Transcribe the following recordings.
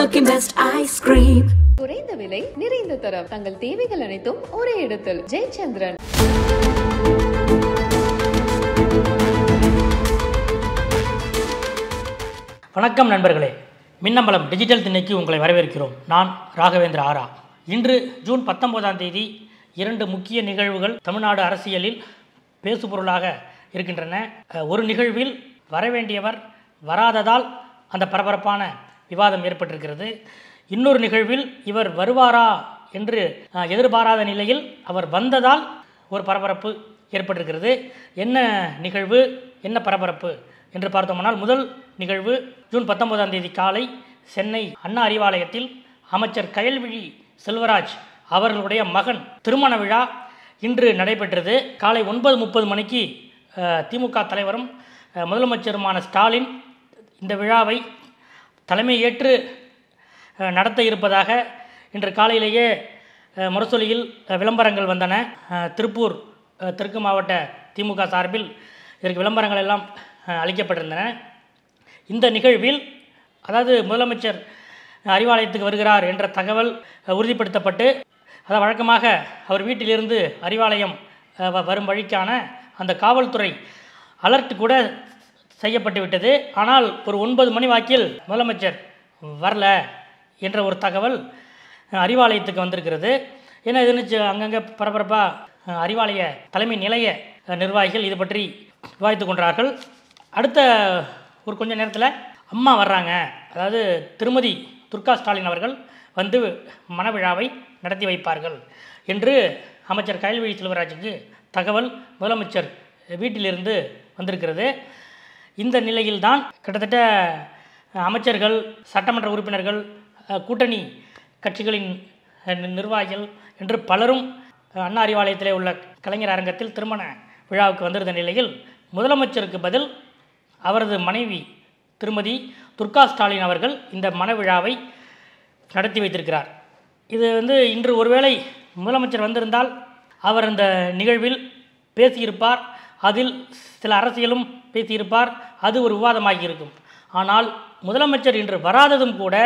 Milky Mist ice cream. குறைந்த விலை நிறைந்த தரம் தங்கள் தேவைகள் அனைத்தும் ஒரே இடத்தில் ஜெயச்சந்திரன் வணக்கம் நண்பர்களே மின்னம்பலம் டிஜிட்டல் திண்ணைக்கு உங்களை வரவேற்கிறோம் நான் ராகவேந்திர ஆரா இன்று ஜூன் பத்தொன்பதாம் தேதி இரண்டு முக்கிய நிகழ்வுகள் தமிழ்நாடு அரசியலில் பேசுபொருளாக இருக்கின்றன அஹ், ஒரு நிகழ்வில் வரவேண்டியவர் வராததால் அந்த பரபரப்பான விவாதம் ஏற்பட்டிருக்கிறது இன்னொரு நிகழ்வில் இவர் வருவாரா என்று அஹ், எதிர்பாராத நிலையில் அவர் வந்ததால் ஒரு பரபரப்பு ஏற்பட்டிருக்கிறது என்ன நிகழ்வு என்ன பரபரப்பு என்று பார்த்தோமானால் முதல் நிகழ்வு ஜூன் பத்தொன்பதாம் தேதி காலை சென்னை அண்ணா அறிவாலயத்தில் அமைச்சர் கயல்விழி செல்வராஜ் அவர்களுடைய மகன் திருமண விழா இன்று நடைபெற்றது காலை ஒன்பது முப்பது மணிக்கு அஹ், திமுக தலைவரும் அஹ், முதலமைச்சருமான ஸ்டாலின் இந்த விழாவை தலைமை ஏற்று அஹ், நடத்த இருப்பதாக இன்று காலையிலேயே அஹ், முரசொலியில் அஹ், விளம்பரங்கள் வந்தன அஹ், திருப்பூர் அஹ், தெற்கு மாவட்ட திமுக சார்பில் இதற்கு விளம்பரங்கள் எல்லாம் அஹ், அளிக்கப்பட்டிருந்தன இந்த நிகழ்வில் அதாவது முதலமைச்சர் அறிவாலயத்துக்கு வருகிறார் என்ற தகவல் அஹ், உறுதிப்படுத்தப்பட்டு அதாவது வழக்கமாக அவர் வீட்டிலிருந்து அறிவாலயம் அஹ், வ- வரும் வழிக்கான அந்த காவல்துறை அலர்ட் கூட செய்யப்பட்டு விட்டது ஆனால் ஒரு ஒன்பது மணி வாக்கில் முதலமைச்சர் வரல என்ற ஒரு தகவல் அஹ், அறிவாலயத்துக்கு வந்திருக்கிறது ஏன்னா இது நிச்ச அங்கங்கே பரபரப்பாக அறிவாலய தலைமை நிலைய அஹ், நிர்வாகிகள் இது பற்றி விவாதித்து கொண்டார்கள் அடுத்த ஒரு கொஞ்ச நேரத்தில் அம்மா வர்றாங்க அதாவது திருமதி துர்கா ஸ்டாலின் அவர்கள் வந்து மணவிழாவை நடத்தி வைப்பார்கள் என்று அமைச்சர் கயல்விழி செல்வராஜுக்கு தகவல் முதலமைச்சர் வீட்டிலிருந்து வந்திருக்கிறது இந்த நிலையில்தான் கிட்டத்தட்ட அமைச்சர்கள் சட்டமன்ற உறுப்பினர்கள் அஹ், கூட்டணி கட்சிகளின் அஹ், நி- நிர்வாகிகள் என்று பலரும் அஹ், அண்ணா அறிவாலயத்திலே உள்ள கலைஞர் அரங்கத்தில் திருமண விழாவுக்கு வந்திருந்த நிலையில் முதலமைச்சருக்கு பதில் அவரது மனைவி திருமதி துர்கா ஸ்டாலின் அவர்கள் இந்த மணவிழாவை நடத்தி வைத்திருக்கிறார் இது வந்து இன்று ஒருவேளை முதலமைச்சர் வந்திருந்தால் அவர் இந்த நிகழ்வில் பேசியிருப்பார் அதில் சில அரசியலும் பேசியிருப்பார் அது ஒரு விவாதமாகி இருக்கும் ஆனால் முதலமைச்சர் இன்று வராததும் கூட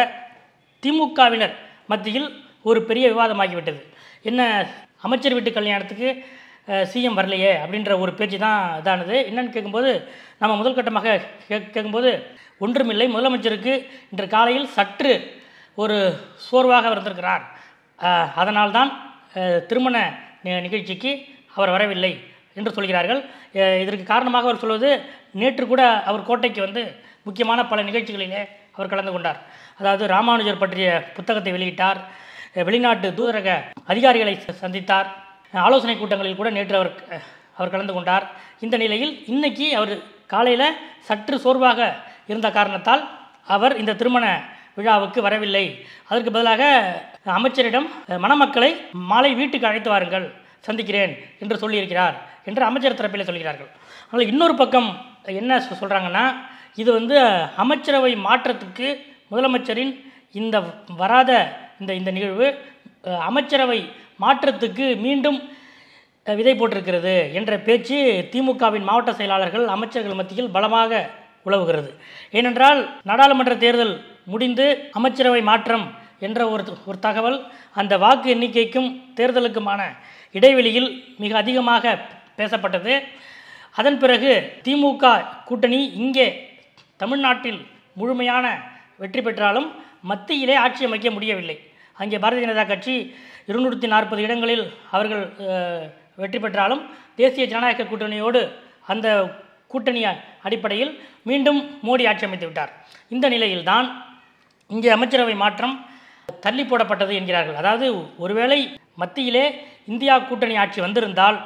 திமுகவினர் மத்தியில் ஒரு பெரிய விவாதமாகிவிட்டது என்ன அமைச்சர் வீட்டு கல்யாணத்துக்கு சிஎம் வரலையே அப்படின்ற ஒரு பேச்சு தான் இதானது என்னன்னு கேட்கும்போது நம்ம முதல் கட்டமாக கேக் கேட்கும்போது ஒன்றுமில்லை முதலமைச்சருக்கு இன்று காலையில் சற்று ஒரு சோர்வாக இருந்திருக்கிறார் அஹ், அதனால்தான் அஹ், திருமண நி- நிகழ்ச்சிக்கு அவர் வரவில்லை என்று சொல்கிறார்கள் அஹ், இதற்கு காரணமாக அவர் சொல்வது நேற்று கூட அவர் கோட்டைக்கு வந்து முக்கியமான பல நிகழ்ச்சிகளிலே அவர் கலந்து கொண்டார் அதாவது ராமானுஜர் பற்றிய புத்தகத்தை வெளியிட்டார் அஹ், வெளிநாட்டு தூதரக அதிகாரிகளை ச- சந்தித்தார் அஹ், ஆலோசனை கூட்டங்களில் கூட நேற்று அவர் அஹ், அவர் கலந்து கொண்டார் இந்த நிலையில் இன்னைக்கு அவர் காலையில் சற்று சோர்வாக இருந்த காரணத்தால் அவர் இந்த திருமண விழாவுக்கு வரவில்லை அதற்கு பதிலாக அமைச்சரிடம் அஹ், மணமக்களை மாலை வீட்டுக்கு அழைத்து வாருங்கள் சந்திக்கிறேன் என்று சொல்லியிருக்கிறார் என்று அமைச்சர் தரப்பில் சொல்கிறார்கள் ஆனால் இன்னொரு பக்கம் என்ன சொ- சொல்றாங்கன்னா இது வந்து அமைச்சரவை மாற்றத்துக்கு முதலமைச்சரின் இந்த வராத இந்த இந்த நிகழ்வு அஹ், அமைச்சரவை மாற்றத்துக்கு மீண்டும் அஹ், விதை போட்டிருக்கிறது என்ற பேச்சு திமுகவின் மாவட்ட செயலாளர்கள் அமைச்சர்கள் மத்தியில் பலமாக உலவுகிறது ஏனென்றால் நாடாளுமன்ற தேர்தல் முடிந்து அமைச்சரவை மாற்றம் என்ற ஒரு ஒரு தகவல் அந்த வாக்கு எண்ணிக்கைக்கும் தேர்தலுக்குமான இடைவெளியில் மிக அதிகமாக பேசப்பட்டது அதன் பிறகு திமுக கூட்டணி இங்கே தமிழ்நாட்டில் முழுமையான வெற்றி பெற்றாலும் மத்தியிலே ஆட்சி அமைக்க முடியவில்லை அங்கே பாரதிய ஜனதா கட்சி இருநூற்றி நாற்பது இடங்களில் அவர்கள் அஹ், வெற்றி பெற்றாலும் தேசிய ஜனநாயக கூட்டணியோடு அந்த கூட்டணி அடிப்படையில் மீண்டும் மோடி ஆட்சி அமைத்து விட்டார் இந்த நிலையில்தான் இங்கே அமைச்சரவை மாற்றம் தள்ளி போடப்பட்டது என்கிறார்கள் அதாவது ஒருவேளை மத்தியிலே இந்தியா கூட்டணி ஆட்சி வந்திருந்தால்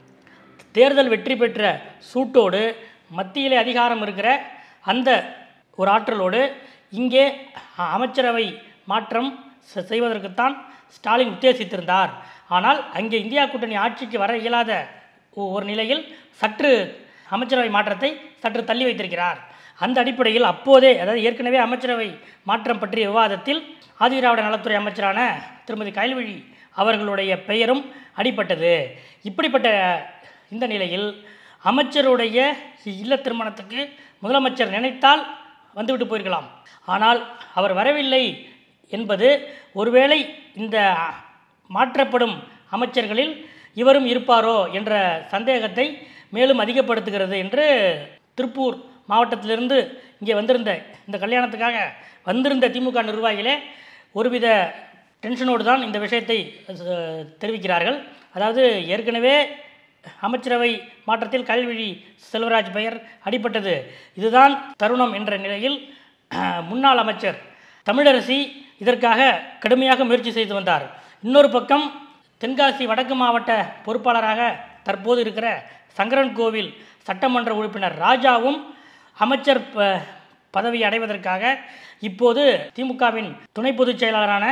தேர்தல் வெற்றி பெற்ற சூட்டோடு மத்தியிலே அதிகாரம் இருக்கிற அந்த ஒரு ஆற்றலோடு இங்கே அ- அமைச்சரவை மாற்றம் செ- செய்வதற்குத்தான் ஸ்டாலின் உத்தேசித்திருந்தார் ஆனால் அங்கே இந்தியா கூட்டணி ஆட்சிக்கு வர இயலாத ஒ- ஒரு நிலையில் சற்று அமைச்சரவை மாற்றத்தை சற்று தள்ளி வைத்திருக்கிறார் அந்த அடிப்படையில் அப்போதே அதாவது ஏற்கனவே அமைச்சரவை மாற்றம் பற்றிய விவாதத்தில் ஆதிதிராவிட நலத்துறை அமைச்சரான திருமதி கயல்விழி அவர்களுடைய பெயரும் அடிபட்டது இப்படிப்பட்ட இந்த நிலையில் அமைச்சருடைய இல்ல திருமணத்துக்கு முதலமைச்சர் நினைத்தால் வந்துவிட்டு போயிருக்கலாம் ஆனால் அவர் வரவில்லை என்பது ஒருவேளை இந்த மாற்றப்படும் அமைச்சர்களில் இவரும் இருப்பாரோ என்ற சந்தேகத்தை மேலும் அதிகப்படுத்துகிறது என்று திருப்பூர் மாவட்டத்திலிருந்து இங்கே வந்திருந்த இந்த கல்யாணத்துக்காக வந்திருந்த திமுக நிர்வாகிகளே ஒருவித டென்ஷனோடு தான் இந்த விஷயத்தை அஹ், தெரிவிக்கிறார்கள் அதாவது ஏற்கனவே அமைச்சரவை மாற்றத்தில் கல்விழி செல்வராஜ் பெயர் அடிபட்டது இதுதான் தருணம் என்ற நிலையில் அஹ், முன்னாள் அமைச்சர் தமிழரசி இதற்காக கடுமையாக முயற்சி செய்து வந்தார் இன்னொரு பக்கம் தென்காசி வடக்கு மாவட்ட பொறுப்பாளராக தற்போது இருக்கிற சங்கரன் கோவில் சட்டமன்ற உறுப்பினர் ராஜாவும் அமைச்சர் ப- பதவி அடைவதற்காக இப்போது திமுகவின் துணை பொதுச் செயலாளரான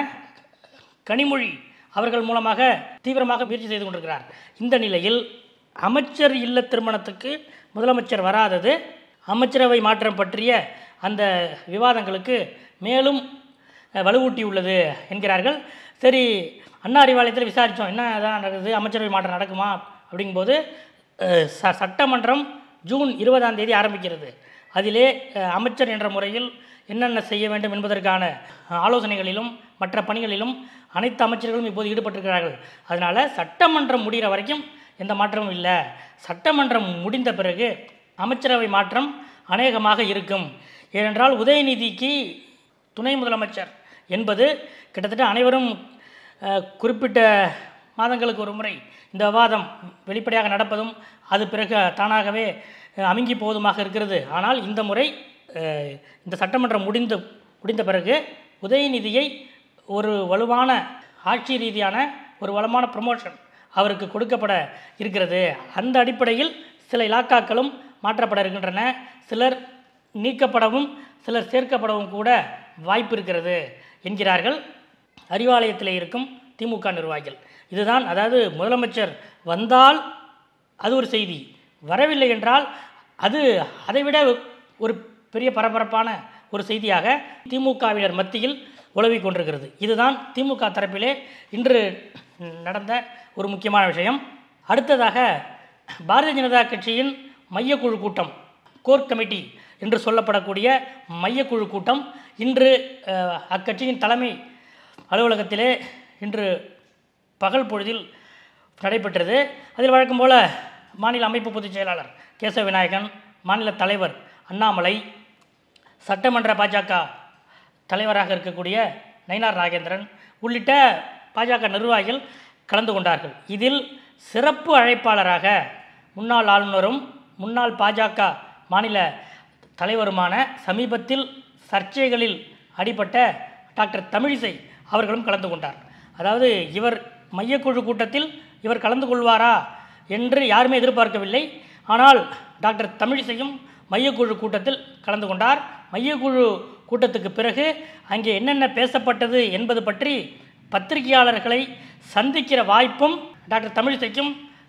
கனிமொழி அவர்கள் மூலமாக தீவிரமாக முயற்சி செய்து கொண்டிருக்கிறார் இந்த நிலையில் அமைச்சர் இல்ல திருமணத்துக்கு முதலமைச்சர் வராதது அமைச்சரவை மாற்றம் பற்றிய அந்த விவாதங்களுக்கு மேலும் அஹ், வலுவூட்டியுள்ளது என்கிறார்கள் சரி அண்ணா அறிவாலயத்தில் விசாரித்தோம் என்ன தான் நடக்குது அமைச்சரவை மாற்றம் நடக்குமா அப்படிங்கும்போது அஹ், ச சட்டமன்றம் ஜூன் இருபதாம் தேதி ஆரம்பிக்கிறது அதிலே அஹ், அமைச்சர் என்ற முறையில் என்னென்ன செய்ய வேண்டும் என்பதற்கான அஹ், ஆலோசனைகளிலும் மற்ற பணிகளிலும் அனைத்து அமைச்சர்களும் இப்போது ஈடுபட்டிருக்கிறார்கள் அதனால் சட்டமன்றம் முடிகிற வரைக்கும் எந்த மாற்றமும் இல்லை சட்டமன்றம் முடிந்த பிறகு அமைச்சரவை மாற்றம் அநேகமாக இருக்கும் ஏனென்றால் உதயநிதிக்கு துணை முதலமைச்சர் என்பது கிட்டத்தட்ட அனைவரும் அஹ், குறிப்பிட்ட மாதங்களுக்கு ஒரு முறை இந்த விவாதம் வெளிப்படையாக நடப்பதும் அது பிறகு தானாகவே அஹ், அமுங்கி போவதுமாக இருக்கிறது ஆனால் இந்த முறை அஹ், இந்த சட்டமன்றம் முடிந்த முடிந்த பிறகு உதயநிதியை ஒரு வலுவான ஆட்சி ரீதியான ஒரு வளமான ப்ரமோஷன் அவருக்கு கொடுக்கப்பட இருக்கிறது அந்த அடிப்படையில் சில இலாக்காக்களும் மாற்றப்பட இருக்கின்றன சிலர் நீக்கப்படவும் சிலர் சேர்க்கப்படவும் கூட வாய்ப்பு இருக்கிறது என்கிறார்கள் அறிவாலயத்தில் இருக்கும் திமுக நிர்வாகிகள் இதுதான் அதாவது முதலமைச்சர் வந்தால் அது ஒரு செய்தி வரவில்லை என்றால் அது அதைவிட ஒரு பெரிய பரபரப்பான ஒரு செய்தியாக திமுகவினர் மத்தியில் உலவிக் கொண்டிருக்கிறது இதுதான் திமுக தரப்பிலே இன்று நடந்த ஒரு முக்கியமான விஷயம் அடுத்ததாக பாரதிய ஜனதா கட்சியின் மையக்குழு கூட்டம் கோர் கமிட்டி என்று சொல்லப்படக்கூடிய மையக்குழு கூட்டம் இன்று அஹ், அக்கட்சியின் தலைமை அலுவலகத்திலே இன்று பகல் பொழுதில் நடைபெற்றது அதில் வழக்கம் போல மாநில அமைப்பு பொதுச் செயலாளர் கேசவ விநாயகன் மாநில தலைவர் அண்ணாமலை சட்டமன்ற பாஜக தலைவராக இருக்கக்கூடிய நயினார் நாகேந்திரன் உள்ளிட்ட பாஜக நிர்வாகிகள் கலந்து கொண்டார்கள் இதில் சிறப்பு அழைப்பாளராக முன்னாள் ஆளுநரும் முன்னாள் பாஜக மாநில தலைவருமான சமீபத்தில் சர்ச்சைகளில் அடிபட்ட டாக்டர் தமிழிசை அவர்களும் கலந்து கொண்டார் அதாவது இவர் மையக்குழு கூட்டத்தில் இவர் கலந்து கொள்வாரா என்று யாருமே எதிர்பார்க்கவில்லை ஆனால் டாக்டர் தமிழிசையும் மையக்குழு கூட்டத்தில் கலந்து கொண்டார் மையக்குழு கூட்டத்துக்கு பிறகு அங்கே என்னென்ன பேசப்பட்டது என்பது பற்றி பத்திரிகையாளர்களை சந்திக்கிற வாய்ப்பும் டாக்டர் தமிழிசைக்கும்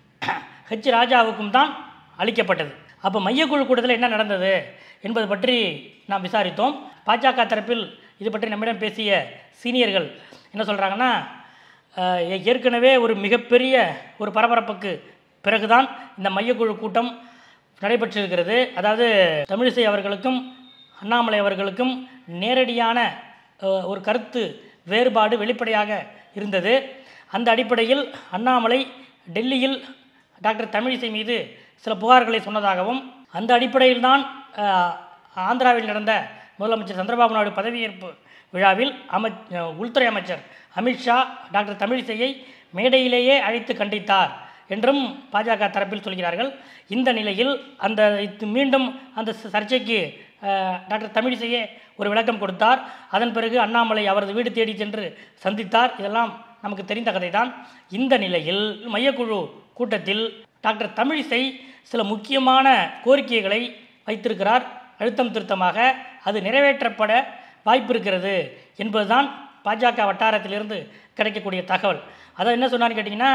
ஹெச் ராஜாவுக்கும் தான் அளிக்கப்பட்டது அப்போ மையக்குழு கூட்டத்தில் என்ன நடந்தது என்பது பற்றி நாம் விசாரித்தோம் பாஜக தரப்பில் இது பற்றி நம்மிடம் பேசிய சீனியர்கள் என்ன சொல்கிறாங்கன்னா அஹ், ஏ- ஏற்கனவே ஒரு மிகப்பெரிய ஒரு பரபரப்புக்கு பிறகுதான் இந்த மையக்குழு கூட்டம் நடைபெற்றிருக்கிறது அதாவது தமிழிசை அவர்களுக்கும் அண்ணாமலை அவர்களுக்கும் நேரடியான அஹ், ஒரு கருத்து வேறுபாடு வெளிப்படையாக இருந்தது அந்த அடிப்படையில் அண்ணாமலை டெல்லியில் டாக்டர் தமிழிசை மீது சில புகார்களை சொன்னதாகவும் அந்த அடிப்படையில் தான் ஆந்திராவில் நடந்த முதலமைச்சர் சந்திரபாபு நாயுடு பதவியேற்பு விழாவில் அமை அஹ், உள்துறை அமைச்சர் அமித்ஷா டாக்டர் தமிழிசையை மேடையிலேயே அழைத்து கண்டித்தார் என்றும் பாஜக தரப்பில் சொல்கிறார்கள் இந்த நிலையில் அந்த இது மீண்டும் அந்த ச- சர்ச்சைக்கு அஹ், டாக்டர் தமிழிசையே ஒரு விளக்கம் கொடுத்தார் அதன் பிறகு அண்ணாமலை அவரது வீடு தேடி சென்று சந்தித்தார் இதெல்லாம் நமக்கு தெரிந்த கதைதான் இந்த நிலையில் மையக்குழு கூட்டத்தில் டாக்டர் தமிழிசை சில முக்கியமான கோரிக்கைகளை வைத்திருக்கிறார் அழுத்தம் திருத்தமாக அது நிறைவேற்றப்பட வாய்ப்பு இருக்கிறது என்பதுதான் பாஜக வட்டாரத்திலிருந்து கிடைக்கக்கூடிய தகவல் அதை என்ன சொன்னான்னு கேட்டிங்கன்னா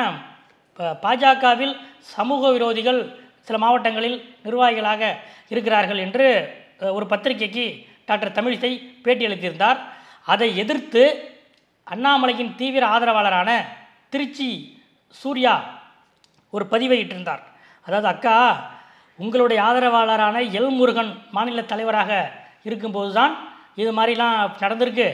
ப- பாஜகவில் சமூக விரோதிகள் சில மாவட்டங்களில் நிர்வாகிகளாக இருக்கிறார்கள் என்று அஹ், ஒரு பத்திரிகைக்கு டாக்டர் தமிழிசை பேட்டியளித்திருந்தார் அதை எதிர்த்து அண்ணாமலையின் தீவிர ஆதரவாளரான திருச்சி சூர்யா ஒரு பதிவை இட்டிருந்தார் அதாவது அக்கா உங்களுடைய ஆதரவாளரான எல் முருகன் மாநில தலைவராக இருக்கும்போது தான் இது மாதிரிலாம் நடந்திருக்கு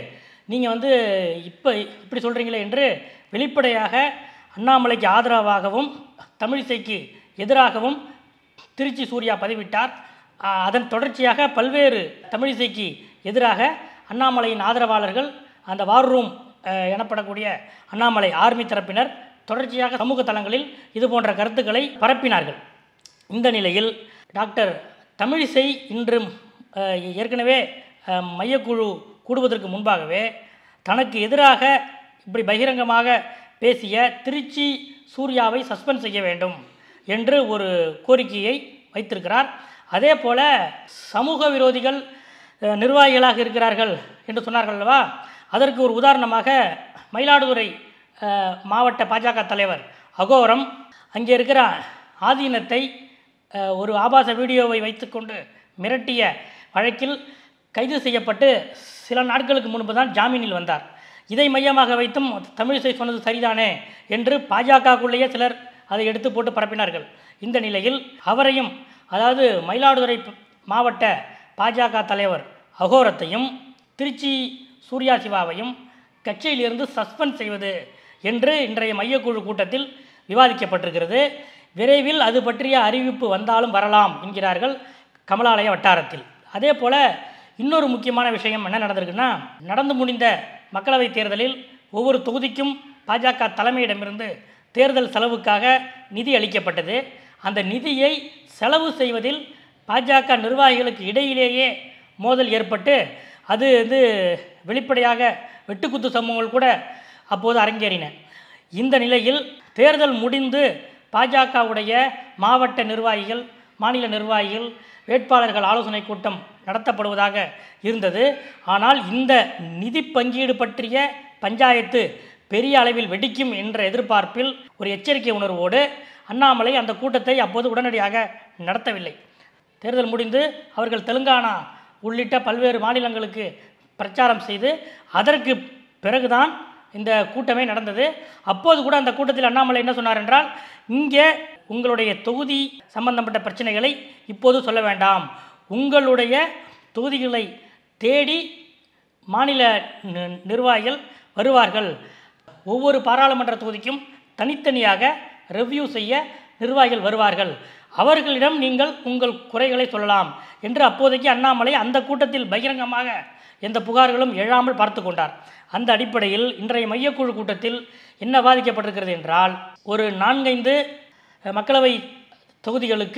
நீங்கள் வந்து இப்போ இப்படி சொல்கிறீங்களே என்று வெளிப்படையாக அண்ணாமலைக்கு ஆதரவாகவும் தமிழிசைக்கு எதிராகவும் திருச்சி சூர்யா பதிவிட்டார் ஆ, அதன் தொடர்ச்சியாக பல்வேறு தமிழிசைக்கு எதிராக அண்ணாமலையின் ஆதரவாளர்கள் அந்த வார் ரூம் அஹ், எனப்படக்கூடிய அண்ணாமலை ஆர்மி தரப்பினர் தொடர்ச்சியாக சமூக தளங்களில் இது போன்ற கருத்துக்களை பரப்பினார்கள் இந்த நிலையில் டாக்டர் தமிழிசை இன்று அஹ், ஏற்கனவே அஹ், மையக்குழு கூடுவதற்கு முன்பாகவே தனக்கு எதிராக இப்படி பகிரங்கமாக பேசிய திருச்சி சூர்யாவை சஸ்பெண்ட் செய்ய வேண்டும் என்று ஒரு கோரிக்கையை வைத்திருக்கிறார் அதே போல சமூக விரோதிகள் அஹ், நிர்வாகிகளாக இருக்கிறார்கள் என்று சொன்னார்கள் அல்லவா அதற்கு ஒரு உதாரணமாக மயிலாடுதுறை அஹ், மாவட்ட பாஜக தலைவர் அகோரம் அங்கே இருக்கிற ஆதீனத்தை அஹ், ஒரு ஆபாச வீடியோவை வைத்துக்கொண்டு மிரட்டிய வழக்கில் கைது செய்யப்பட்டு சில நாட்களுக்கு முன்பு தான் ஜாமீனில் வந்தார் இதை மையமாக வைத்தும் தமிழிசை சொன்னது சரிதானே என்று பாஜகக்குள்ளேயே சிலர் அதை எடுத்து போட்டு பரப்பினார்கள் இந்த நிலையில் அவரையும் அதாவது மயிலாடுதுறை ப- மாவட்ட பாஜக தலைவர் அகோரத்தையும் திருச்சி சூர்யா சிவாவையும் கட்சியிலிருந்து சஸ்பெண்ட் செய்வது என்று இன்றைய மையக்குழு கூட்டத்தில் விவாதிக்கப்பட்டிருக்கிறது விரைவில் அது பற்றிய அறிவிப்பு வந்தாலும் வரலாம் என்கிறார்கள் கமலாலய வட்டாரத்தில் அதே போல் இன்னொரு முக்கியமான விஷயம் என்ன நடந்திருக்குன்னா நடந்து முடிந்த மக்களவைத் தேர்தலில் ஒவ்வொரு தொகுதிக்கும் பாஜக தலைமையிடமிருந்து தேர்தல் செலவுக்காக நிதி அளிக்கப்பட்டது அந்த நிதியை செலவு செய்வதில் பாஜக நிர்வாகிகளுக்கு இடையிலேயே மோதல் ஏற்பட்டு அது வந்து வெளிப்படையாக வெட்டுக்குத்து சம்பவங்கள் கூட அப்போது அரங்கேறின இந்த நிலையில் தேர்தல் முடிந்து பாஜகவுடைய மாவட்ட நிர்வாகிகள் மாநில நிர்வாகிகள் வேட்பாளர்கள் ஆலோசனை கூட்டம் நடத்தப்படுவதாக இருந்தது ஆனால் இந்த நிதி பங்கீடு பற்றிய பஞ்சாயத்து பெரிய அளவில் வெடிக்கும் என்ற எதிர்பார்ப்பில் ஒரு எச்சரிக்கை உணர்வோடு அண்ணாமலை அந்த கூட்டத்தை அப்போது உடனடியாக நடத்தவில்லை தேர்தல் முடிந்து அவர்கள் தெலுங்கானா உள்ளிட்ட பல்வேறு மாநிலங்களுக்கு பிரச்சாரம் செய்து அதற்கு பிறகுதான் இந்த கூட்டமே நடந்தது அப்போது கூட அந்த கூட்டத்தில் அண்ணாமலை என்ன சொன்னார் என்றால் இங்கே உங்களுடைய தொகுதி சம்பந்தப்பட்ட பிரச்சனைகளை இப்போது சொல்ல வேண்டாம் உங்களுடைய தொகுதிகளை தேடி மாநில நி- நிர்வாகிகள் வருவார்கள் ஒவ்வொரு பாராளுமன்ற தொகுதிக்கும் தனித்தனியாக ரெவ்யூ செய்ய நிர்வாகிகள் வருவார்கள் அவர்களிடம் நீங்கள் உங்கள் குறைகளை சொல்லலாம் என்று அப்போதைக்கு அண்ணாமலை அந்த கூட்டத்தில் பகிரங்கமாக எந்த புகார்களும் எழாமல் பார்த்து கொண்டார் அந்த அடிப்படையில் இன்றைய மையக்குழு கூட்டத்தில் என்ன பாதிக்கப்பட்டிருக்கிறது என்றால் ஒரு நான்கைந்து அஹ், மக்களவை தொகுதிகளுக்கு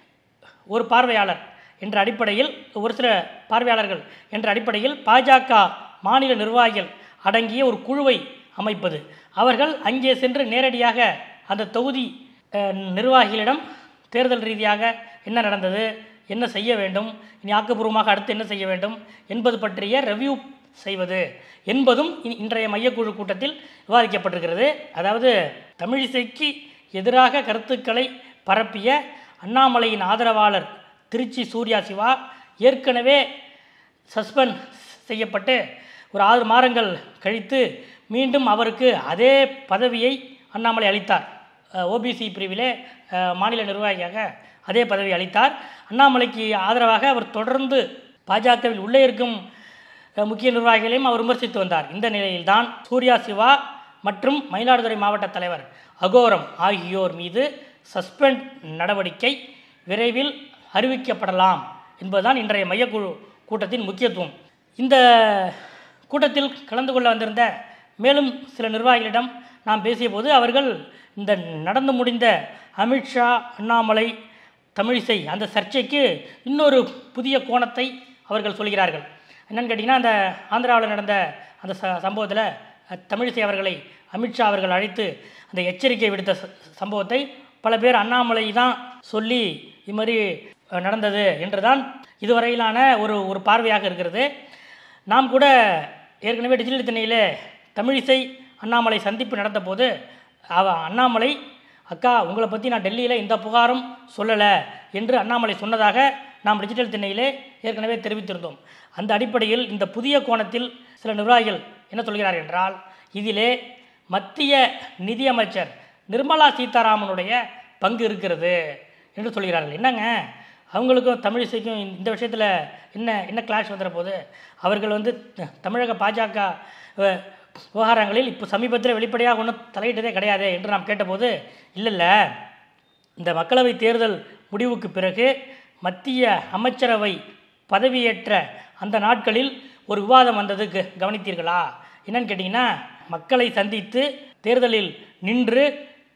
ஒரு பார்வையாளர் என்ற அடிப்படையில் ஒரு சில பார்வையாளர்கள் என்ற அடிப்படையில் பாஜக மாநில நிர்வாகிகள் அடங்கிய ஒரு குழுவை அமைப்பது அவர்கள் அங்கே சென்று நேரடியாக அந்த தொகுதி அஹ், நிர்வாகிகளிடம் தேர்தல் ரீதியாக என்ன நடந்தது என்ன செய்ய வேண்டும் இனி ஆக்கப்பூர்வமாக அடுத்து என்ன செய்ய வேண்டும் என்பது பற்றிய ரெவ்யூ செய்வது என்பதும் இ- இன்றைய மையக்குழு கூட்டத்தில் விவாதிக்கப்பட்டிருக்கிறது அதாவது தமிழிசைக்கு எதிராக கருத்துக்களை பரப்பிய அண்ணாமலையின் ஆதரவாளர் திருச்சி சூர்யா சிவா ஏற்கனவே சஸ்பெண்ட் செய்யப்பட்டு ஒரு ஆறு மாதங்கள் கழித்து மீண்டும் அவருக்கு அதே பதவியை அண்ணாமலை அளித்தார் ஓபிசி பிரிவிலே அஹ், மாநில நிர்வாகியாக அதே பதவி அளித்தார் அண்ணாமலைக்கு ஆதரவாக அவர் தொடர்ந்து பாஜகவில் உள்ளே இருக்கும் அஹ், முக்கிய நிர்வாகிகளையும் அவர் விமர்சித்து வந்தார் இந்த நிலையில்தான் சூர்யா சிவா மற்றும் மயிலாடுதுறை மாவட்ட தலைவர் அகோரம் ஆகியோர் மீது சஸ்பெண்ட் நடவடிக்கை விரைவில் அறிவிக்கப்படலாம் என்பதுதான் இன்றைய மையக்குழு கூட்டத்தின் முக்கியத்துவம் இந்த கூட்டத்தில் கலந்து கொள்ள வந்திருந்த மேலும் சில நிர்வாகிகளிடம் நாம் பேசியபோது அவர்கள் இந்த நடந்து முடிந்த அமித்ஷா அண்ணாமலை தமிழிசை அந்த சர்ச்சைக்கு இன்னொரு புதிய கோணத்தை அவர்கள் சொல்கிறார்கள் என்னன்னு கேட்டிங்கன்னா அந்த ஆந்திராவில் நடந்த அந்த ச சம்பவத்தில் அஹ், தமிழிசை அவர்களை அமித்ஷா அவர்கள் அழைத்து அந்த எச்சரிக்கை விடுத்த ச- சம்பவத்தை பல பேர் அண்ணாமலை தான் சொல்லி இது மாதிரி அஹ், நடந்தது என்றுதான் இதுவரையிலான ஒரு ஒரு பார்வையாக இருக்கிறது நாம் கூட ஏற்கனவே டிஜிட்டல் திணையிலே தமிழிசை அண்ணாமலை சந்திப்பு நடந்த போது அவ அண்ணாமலை அக்கா உங்களை பற்றி நான் டெல்லியில் எந்த புகாரும் சொல்லலை என்று அண்ணாமலை சொன்னதாக நாம் டிஜிட்டல் திணையிலே ஏற்கனவே தெரிவித்திருந்தோம் அந்த அடிப்படையில் இந்த புதிய கோணத்தில் சில நிர்வாகிகள் என்ன சொல்கிறார்கள் என்றால் இதிலே மத்திய நிதியமைச்சர் நிர்மலா சீதாராமனுடைய பங்கு இருக்கிறது என்று சொல்கிறார்கள் என்னங்க அவங்களுக்கும் தமிழிசைக்கும் இந்த விஷயத்தில் என்ன என்ன கிளாஷ் வந்துட போது அவர்கள் வந்து த- தமிழக பாஜக அஹ், விவகாரங்களில் இப்போ சமீபத்தில் வெளிப்படையாக ஒன்றும் தலையிட்டதே கிடையாது என்று நாம் கேட்டபோது இல்லை இல்லை இந்த மக்களவை தேர்தல் முடிவுக்கு பிறகு மத்திய அமைச்சரவை பதவியேற்ற அந்த நாட்களில் ஒரு விவாதம் வந்தது க- கவனித்தீர்களா என்னன்னு கேட்டிங்கன்னா மக்களை சந்தித்து தேர்தலில் நின்று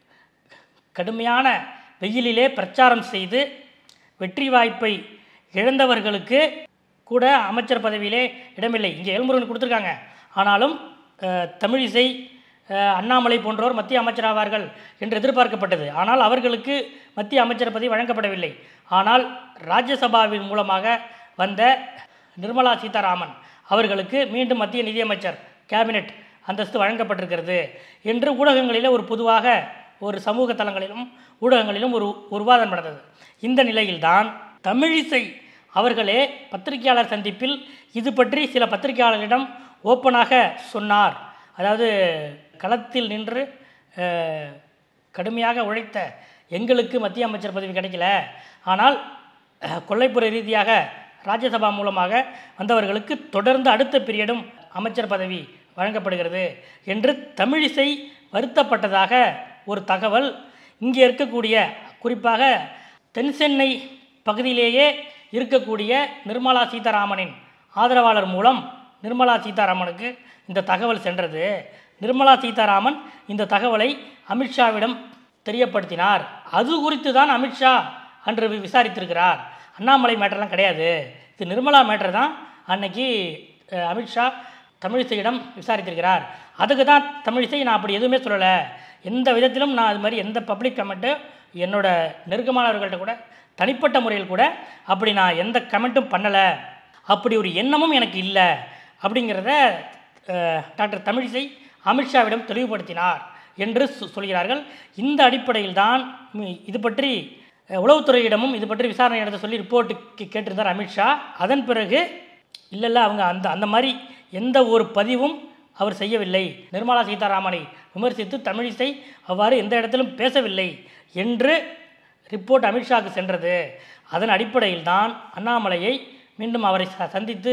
கடுமையான வெயிலிலே பிரச்சாரம் செய்து வெற்றி வாய்ப்பை இழந்தவர்களுக்கு கூட அமைச்சர் பதவியிலே இடமில்லை இங்கே எல்முருகன் கொடுத்துருக்காங்க ஆனாலும் அஹ், தமிழிசை அஹ், அண்ணாமலை போன்றோர் மத்திய அமைச்சராவார்கள் என்று எதிர்பார்க்கப்பட்டது ஆனால் அவர்களுக்கு மத்திய அமைச்சர் பதவி வழங்கப்படவில்லை ஆனால் ராஜ்யசபாவின் மூலமாக வந்த நிர்மலா சீதாராமன் அவர்களுக்கு மீண்டும் மத்திய நிதியமைச்சர் கேபினெட் அந்தஸ்து வழங்கப்பட்டிருக்கிறது என்று ஊடகங்களிலே ஒரு பொதுவாக ஒரு சமூக தளங்களிலும் ஊடகங்களிலும் ஒரு ஒரு விவாதம் நடந்தது இந்த நிலையில்தான் தமிழிசை அவர்களே பத்திரிகையாளர் சந்திப்பில் இது பற்றி சில பத்திரிகையாளர்களிடம் ஓப்பனாக சொன்னார் அதாவது களத்தில் நின்று அஹ், கடுமையாக உழைத்த எங்களுக்கு மத்திய அமைச்சர் பதவி கிடைக்கல ஆனால் அஹ், கொல்லைப்புற ரீதியாக ராஜ்யசபா மூலமாக வந்தவர்களுக்கு தொடர்ந்து அடுத்த பீரியடும் அமைச்சர் பதவி வழங்கப்படுகிறது என்று தமிழிசை வருத்தப்பட்டதாக ஒரு தகவல் இங்கே இருக்கக்கூடிய குறிப்பாக தென்சென்னை பகுதியிலேயே இருக்கக்கூடிய நிர்மலா சீதாராமனின் ஆதரவாளர் மூலம் நிர்மலா சீதாராமனுக்கு இந்த தகவல் சென்றது நிர்மலா சீதாராமன் இந்த தகவலை அமித்ஷாவிடம் தெரியப்படுத்தினார் அது குறித்து தான் அமித்ஷா அன்று வி- விசாரித்திருக்கிறார் அண்ணாமலை மேட்டர்லாம் கிடையாது இது நிர்மலா மேட்டர் தான் அன்னைக்கு அஹ், அமித்ஷா தமிழிசையிடம் விசாரித்திருக்கிறார் அதுக்கு தான் தமிழிசை நான் அப்படி எதுவுமே சொல்லலை எந்த விதத்திலும் நான் அது மாதிரி எந்த பப்ளிக் கமெண்ட்டு என்னோட நெருக்கமானவர்கள்ட்ட கூட தனிப்பட்ட முறையில் கூட அப்படி நான் எந்த கமெண்ட்டும் பண்ணலை அப்படி ஒரு எண்ணமும் எனக்கு இல்லை அப்படிங்கிறத அஹ், டாக்டர் தமிழிசை அமித்ஷாவிடம் தெளிவுபடுத்தினார் என்று சொ- சொல்கிறார்கள் இந்த அடிப்படையில் தான் இது பற்றி அஹ், உளவுத்துறையிடமும் இது பற்றி விசாரணை நடத்த சொல்லி ரிப்போர்ட் கேட்டிருந்தார் அமித்ஷா அதன் பிறகு இல்லை இல்லை அவங்க அந்த அந்த மாதிரி எந்த ஒரு பதிவும் அவர் செய்யவில்லை நிர்மலா சீதாராமனை விமர்சித்து தமிழிசை அவ்வாறு எந்த இடத்திலும் பேசவில்லை என்று ரிப்போர்ட் அமித்ஷாவுக்கு சென்றது அதன் அடிப்படையில் தான் அண்ணாமலையை மீண்டும் அவரை ச- சந்தித்து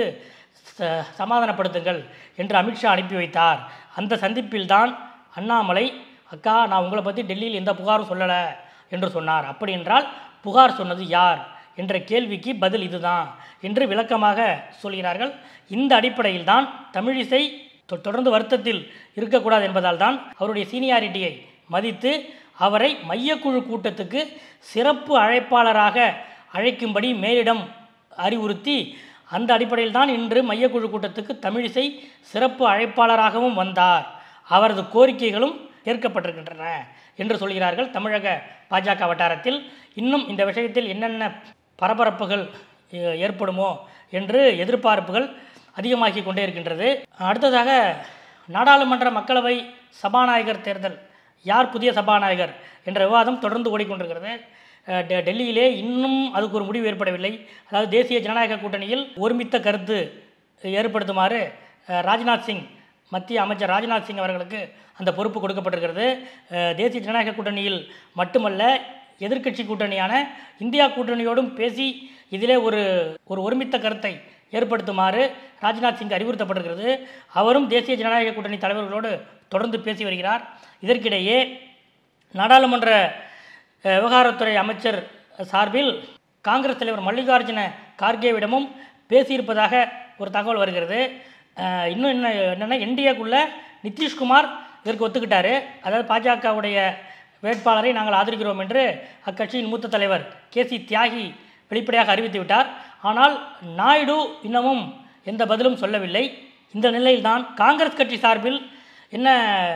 ச- சமாதானப்படுத்துங்கள் என்று அமித்ஷா அனுப்பி வைத்தார் அந்த சந்திப்பில்தான் அண்ணாமலை அக்கா நான் உங்களை பற்றி டெல்லியில் எந்த புகாரும் சொல்லலை என்று சொன்னார் அப்படி என்றால் புகார் சொன்னது யார் என்ற கேள்விக்கு பதில் இதுதான் என்று விளக்கமாக சொல்கிறார்கள் இந்த அடிப்படையில் தான் தமிழிசை தொ- தொடர்ந்து வருத்தத்தில் இருக்கக்கூடாது என்பதால் தான் அவருடைய சீனியாரிட்டியை மதித்து அவரை மையக்குழு கூட்டத்துக்கு சிறப்பு அழைப்பாளராக அழைக்கும்படி மேலிடம் அறிவுறுத்தி அந்த அடிப்படையில் தான் இன்று மையக்குழு கூட்டத்துக்கு தமிழிசை சிறப்பு அழைப்பாளராகவும் வந்தார் அவரது கோரிக்கைகளும் ஏற்கப்பட்டிருக்கின்றன என்று சொல்கிறார்கள் தமிழக பாஜக வட்டாரத்தில் இன்னும் இந்த விஷயத்தில் என்னென்ன பரபரப்புகள் எ- ஏற்படுமோ என்று எதிர்பார்ப்புகள் அதிகமாகி கொண்டே இருக்கின்றது அடுத்ததாக நாடாளுமன்ற மக்களவை சபாநாயகர் தேர்தல் யார் புதிய சபாநாயகர் என்ற விவாதம் தொடர்ந்து ஓடிக்கொண்டிருக்கிறது அஹ் டெ- டெல்லியிலே இன்னும் அதுக்கு ஒரு முடிவு ஏற்படவில்லை அதாவது தேசிய ஜனநாயக கூட்டணியில் ஒருமித்த கருத்து ஏற்படுத்துமாறு அஹ், ராஜ்நாத் சிங் மத்திய அமைச்சர் ராஜ்நாத் சிங் அவர்களுக்கு அந்த பொறுப்பு கொடுக்கப்பட்டிருக்கிறது அஹ், தேசிய ஜனநாயக கூட்டணியில் மட்டுமல்ல எதிர்க்கட்சி கூட்டணியான இந்தியா கூட்டணியோடும் பேசி இதிலே ஒரு ஒரு ஒருமித்த கருத்தை ஏற்படுத்துமாறு ராஜ்நாத் சிங் அறிவுறுத்தப்பட்டிருக்கிறது அவரும் தேசிய ஜனநாயக கூட்டணி தலைவர்களோடு தொடர்ந்து பேசி வருகிறார் இதற்கிடையே நாடாளுமன்ற அஹ், விவகாரத்துறை அமைச்சர் சார்பில் காங்கிரஸ் தலைவர் மல்லிகார்ஜுன கார்கேவிடமும் பேசியிருப்பதாக ஒரு தகவல் வருகிறது அஹ், இன்னும் என்ன என்னென்னா என்டிஏக்குள்ளே நிதிஷ்குமார் இதற்கு ஒத்துக்கிட்டாரு அதாவது பாஜகவுடைய வேட்பாளரை நாங்கள் ஆதரிக்கிறோம் என்று அக்கட்சியின் மூத்த தலைவர் கே சி தியாகி வெளிப்படையாக அறிவித்து விட்டார் ஆனால் நாயுடு இன்னமும் எந்த பதிலும் சொல்லவில்லை இந்த நிலையில்தான் காங்கிரஸ் கட்சி சார்பில் என்ன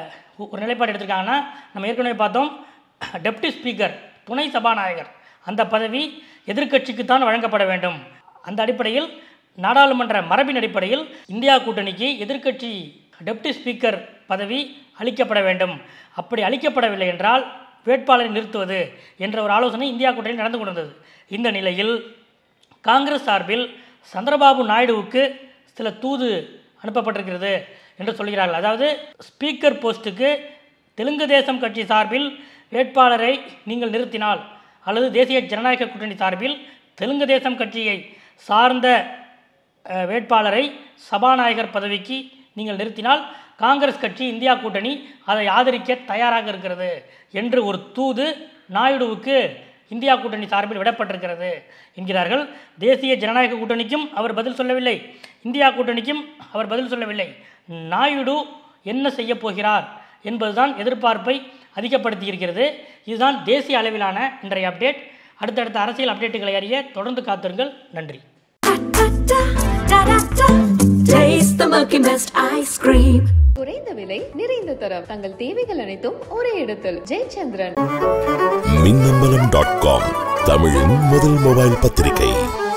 ஒரு நிலைப்பாடு எடுத்திருக்காங்கன்னா நம்ம ஏற்கனவே பார்த்தோம் டெப்டி ஸ்பீக்கர் துணை சபாநாயகர் அந்த பதவி எதிர்க்கட்சிக்கு தான் வழங்கப்பட வேண்டும் அந்த அடிப்படையில் நாடாளுமன்ற மரபின் அடிப்படையில் இந்தியா கூட்டணிக்கு எதிர்க்கட்சி டெப்டி ஸ்பீக்கர் பதவி அளிக்கப்பட வேண்டும் அப்படி அளிக்கப்படவில்லை என்றால் வேட்பாளரை நிறுத்துவது என்ற ஒரு ஆலோசனை இந்தியா கூட்டணியில் நடந்து கொண்டிருந்தது இந்த நிலையில் காங்கிரஸ் சார்பில் சந்திரபாபு நாயுடுவுக்கு சில தூது அனுப்பப்பட்டிருக்கிறது என்று சொல்கிறார்கள் அதாவது ஸ்பீக்கர் போஸ்ட்டுக்கு தெலுங்கு தேசம் கட்சி சார்பில் வேட்பாளரை நீங்கள் நிறுத்தினால் அல்லது தேசிய ஜனநாயக கூட்டணி சார்பில் தெலுங்கு தேசம் கட்சியை சார்ந்த அஹ், வேட்பாளரை சபாநாயகர் பதவிக்கு நீங்கள் நிறுத்தினால் காங்கிரஸ் கட்சி இந்தியா கூட்டணி அதை ஆதரிக்க தயாராக இருக்கிறது என்று ஒரு தூது நாயுடுவுக்கு இந்தியா கூட்டணி சார்பில் விடப்பட்டிருக்கிறது என்கிறார்கள் தேசிய ஜனநாயக கூட்டணிக்கும் அவர் பதில் சொல்லவில்லை இந்தியா கூட்டணிக்கும் அவர் பதில் சொல்லவில்லை நாயுடு என்ன செய்ய போகிறார் என்பதுதான் எதிர்பார்ப்பை அதிகப்படுத்தி இருக்கிறது இதுதான் தேசிய அளவிலான இன்றைய அப்டேட் அடுத்தடுத்த அரசியல் அப்டேட்டுகளை அறிய தொடர்ந்து காத்திருங்கள் நன்றி Da da da da. Taste the Milky Mist ice cream. குறைந்த விலை நிறைந்த தரம் தங்கள் தேவைகள் அனைத்தும் ஒரே இடத்தில் ஜெயச்சந்திரன் மின்னம்பலம் டாட் காம் தமிழின் முதல் மொபைல் பத்திரிகை